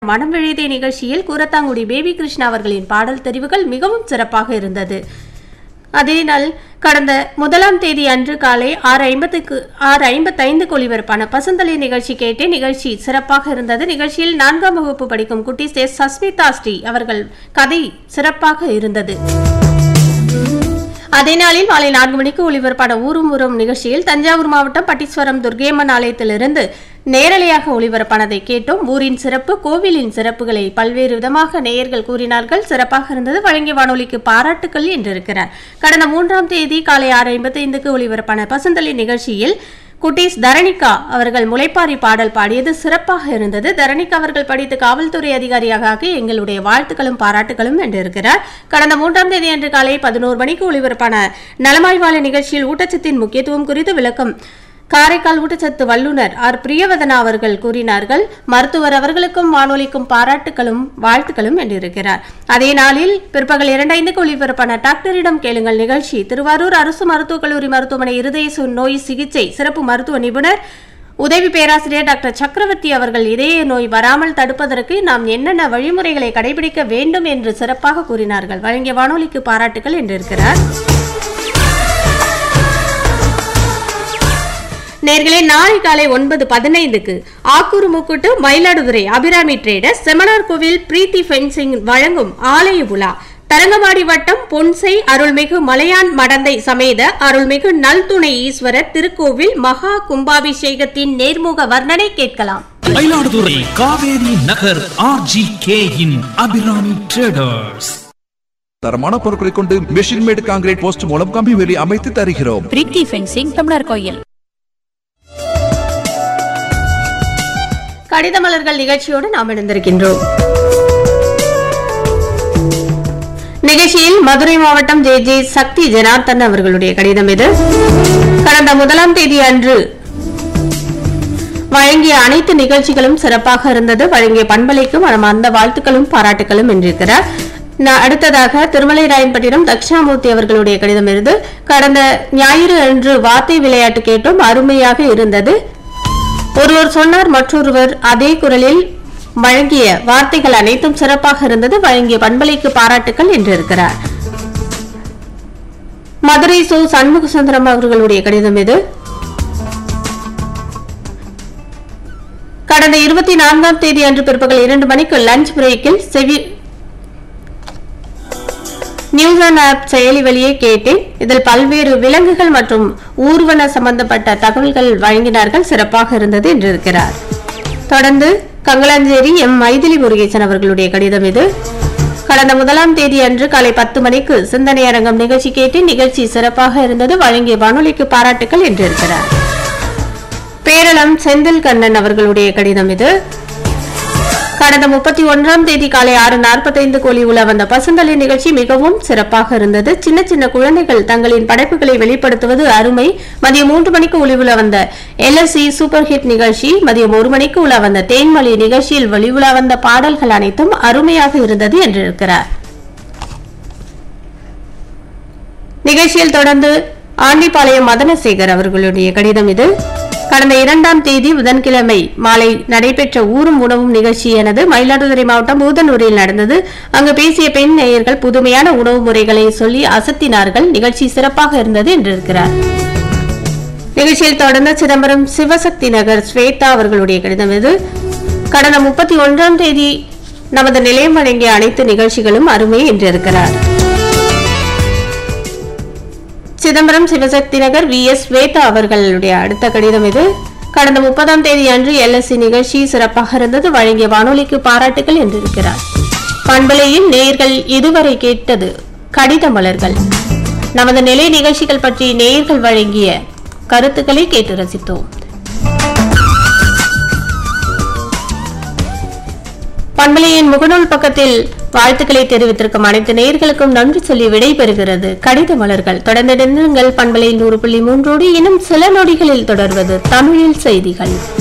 மனம் விழிதே நிகழ்ச்சியில் கூரத்தாங்குடி பேபி கிருஷ்ணா அவர்களின் பாடல் தெரிவுகள் மிகவும் சிறப்பாக இருந்தது அதே நாள் கடந்த முதலாம் தேதி அன்று காலை ஆறு ஐம்பத்துக்கு ஆறு ஐம்பத்தைந்துக்கு ஒளிபரப்பான பசந்தலை நிகழ்ச்சி கேட்டே நிகழ்ச்சி சிறப்பாக இருந்தது நிகழ்ச்சியில் நான்காம் வகுப்பு படிக்கும் குட்டி சே சஸ்மிதா ஸ்ரீ அவர்கள் கதை சிறப்பாக இருந்தது அதே நாளில் மாலை நான்கு மணிக்கு ஒளிபரப்பான ஊரும் ஊரும் நிகழ்ச்சியில் தஞ்சாவூர் மாவட்டம் பட்டீஸ்வரம் துர்கேம்மன் ஆலயத்திலிருந்து நேரலையாக ஒளிபரப்பானதை கேட்டோம் ஊரின் சிறப்பு கோவிலின் சிறப்புகளை பல்வேறு விதமாக நேயர்கள் கூறினார்கள் சிறப்பாக இருந்தது வழங்கிய வானொலிக்கு பாராட்டுக்கள் என்றிருக்கிறார் கடந்த மூன்றாம் தேதி காலை ஆறு ஐம்பத்தைந்துக்கு ஒளிபரப்பான பசந்தலி நிகழ்ச்சியில் குட்டீஸ் தரணிகா அவர்கள் முளைப்பாரி பாடல் பாடியது சிறப்பாக இருந்தது தரணிகா அவர்கள் படித்து காவல்துறை அதிகாரியாக ஆகி எங்களுடைய வாழ்த்துக்களும் பாராட்டுகளும் என்றிருக்கிறார் கடந்த மூன்றாம் தேதி அன்று காலை பதினோரு மணிக்கு ஒளிபரப்பான நலமாய்வாள நிகழ்ச்சியில் ஊட்டச்சத்தின் முக்கியத்துவம் குறித்து விளக்கம் காரைக்கால் ஊட்டச்சத்து வல்லுநர் ஆர் பிரியவதனா அவர்கள் கூறினார்கள் மருத்துவர் அவர்களுக்கும் வானொலிக்கும் பாராட்டுகளும் வாழ்த்துக்களும் என்றிருக்கிறார் அதே நாளில் பிற்பகல் இரண்டைந்துக்கு ஒளிபரப்பான டாக்டரிடம் கேளுங்கள் நிகழ்ச்சி திருவாரூர் அரசு மருத்துவக் கல்லூரி மருத்துவமனை இருதய சு- நோய் சிகிச்சை சிறப்பு மருத்துவ நிபுணர் உதவி பேராசிரியர் டாக்டர் சக்கரவர்த்தி அவர்கள் இதய நோய் வராமல் தடுப்பதற்கு நாம் என்னென்ன வழிமுறைகளை கடைபிடிக்க வேண்டும் என்று சிறப்பாக கூறினார்கள் வழங்கிய வானொலிக்கு பாராட்டுகள் என்றிருக்கிறார் நேர்களே நாளை காலை ஒன்பது பதினைந்துக்கு ஆக்கூர் முக்குட்டு மயிலாடுதுறை அபிராமி ட்ரேடர்ஸ் செமனார் கோவில் பிரீத்தி ஃபென்சிங் வழங்கும் ஆலய உலா தரங்கம்பாடி வட்டம் பொன்சை அருள்மிகு மலையான் மடந்தை சமேத அருள்மிகு நல்துணை ஈஸ்வரர் திருக்கோவில் மகா கும்பாபிஷேகத்தின் நேர்முக வர்ணனை கேட்கலாம் மயிலாடுதுறை காவேரி நகர் ஆர்ஜி கே இன் அபிராமி ட்ரேடர்ஸ் தரமான பொருட்களை கொண்டு மெஷின் மேடு காங்கிரீட் போஸ்ட் மூலம் கம்பி வேலி அமைத்து தருகிறோம் பிரீத்தி ஃபென்சிங் தமிழர் கோயில் கடித மலர்கள் நிகழ்ச்சியோடு நாம் இணைந்திருக்கின்றோம் நிகழ்ச்சியில் மதுரை மாவட்டம் ஜே ஜே சக்தி ஜனார்த்தன் அவர்களுடைய கடிதம் இது கடந்த முதலாம் தேதி அன்று வழங்கிய அனைத்து நிகழ்ச்சிகளும் சிறப்பாக இருந்தது வழங்கிய பண்பலைக்கும் அந்த வாழ்த்துக்களும் பாராட்டுகளும் என்றிருக்கிறார் ந- அடுத்ததாக திருமலை ராயன்பட்டினம் தட்சிணாமூர்த்தி அவர்களுடைய கடிதம் இருந்து கடந்த ஞாயிறு அன்று வார்த்தை விளையாட்டு கேட்டோம் அருமையாக இருந்தது ஒருவர் சொன்னார் மற்றொருவர் அதே குரலில் வழங்கிய வார்த்தைகள் அனைத்தும் சிறப்பாக இருந்தது வழங்கிய பண்பலைக்கு பாராட்டுக்கள் என்றிருக்கிறார் மதுரை சு சண்முக சுந்தரம் அவர்களுடைய கடிதம் இது கடந்த இருபத்தி நான்காம் தேதி அன்று பிற்பகல் இரண்டு மணிக்கு லஞ்ச் பிரேக்கில் செவி நியூஸ் ஆன் ஆப் செயலி வழியே கேட்டேன் இதில் பல்வேறு விலங்குகள் மற்றும் ஊர்வன சம்பந்தப்பட்ட தகவல்கள் வழங்கினார்கள் சிறப்பாக இருந்தது என்றிருக்கிறார் தொடர்ந்து கங்கலாஞ்சேரி எம் மைதிலி முருகேசன் அவர்களுடைய கடிதம் இது கடந்த முதலாம் தேதி அன்று காலை பத்து மணிக்கு சிந்தனை அரங்கம் நிகழ்ச்சி கேட்டேன் நிகழ்ச்சி சிறப்பாக இருந்தது வழங்கிய வானொலிக்கு பாராட்டுக்கள் என்றிருக்கிறார் பேரளம் செந்தில் கண்ணன் அவர்களுடைய கடிதம் இது கடந்த முப்பத்தி ஒன்றாம் தேதி காலை ஆறு நாற்பத்தைந்து கோழி உள்ள வந்த பசுந்தலை நிகழ்ச்சி மிகவும் சிறப்பாக இருந்தது சின்ன சின்ன குழந்தைகள் தங்களின் படைப்புகளை வெளிப்படுத்துவது அருமை மதியம் மூன்று மணிக்கு ஒளிவுல வந்த எல்எஸ்சி சூப்பர் ஹிட் நிகழ்ச்சி மதியம் ஒரு மணிக்கு உலா வந்த தேன்மொழி நிகழ்ச்சியில் வெளிவுலா வந்த பாடல்கள் அனைத்தும் அருமையாக இருந்தது என்றிருக்கிறார் நிகழ்ச்சியில் தொடர்ந்து ஆண்டிப்பாளையம் மதனசேகர் அவர்களுடைய கடிதம் இது கடந்த இரண்டாம் தேதி புதன்கிழமை மாலை நடைபெற்ற ஊரும் உணவும் நிகழ்ச்சி எனது மயிலாடுதுறை மாவட்டம் பூதனூரில் நடந்தது அங்கு பேசிய பெண் நேயர்கள் புதுமையான உணவு முறைகளை சொல்லி அசத்தினார்கள் நிகழ்ச்சி சிறப்பாக இருந்தது என்றிருக்கிறார் நிகழ்ச்சியில் தொடர்ந்து சிதம்பரம் சிவசக்தி நகர் ஸ்வேதா அவர்களுடைய கடிதம் இது கடந்த முப்பத்தி ஒன்றாம் தேதி நமது நிலையம் வழங்கிய அனைத்து நிகழ்ச்சிகளும் அருமை என்றிருக்கிறார் சிதம்பரம் சிவசக்தி நகர் வி எஸ் ஸ்வேதா அவர்களுடைய அடுத்த கடிதம் இது கடந்த முப்பதாம் தேதி அன்று எல்எஸ்சி நிகழ்ச்சி சிறப்பாக இருந்தது வழங்கிய வானொலிக்கு பாராட்டுகள் என்றிருக்கிறார் பண்பலையில் நேயர்கள் இதுவரை கேட்டது கடித மலர்கள் நமது நிலை நிகழ்ச்சிகள் பற்றி நேயர்கள் வழங்கிய கருத்துக்களை கேட்டு ரசித்தோம் பண்பலையின் முகநூல் பக்கத்தில் வாழ்த்துக்களை தெரிவித்திருக்கும் அனைத்து நேயர்களுக்கும் நன்றி சொல்லி விடைபெறுகிறது கடித மலர்கள் தொடர்ந்து நிறுங்கள் பண்பலை நூறு புள்ளி மூன்றோடு இன்னும் சில நொடிகளில் தொடர்வது தமிழில் செய்திகள்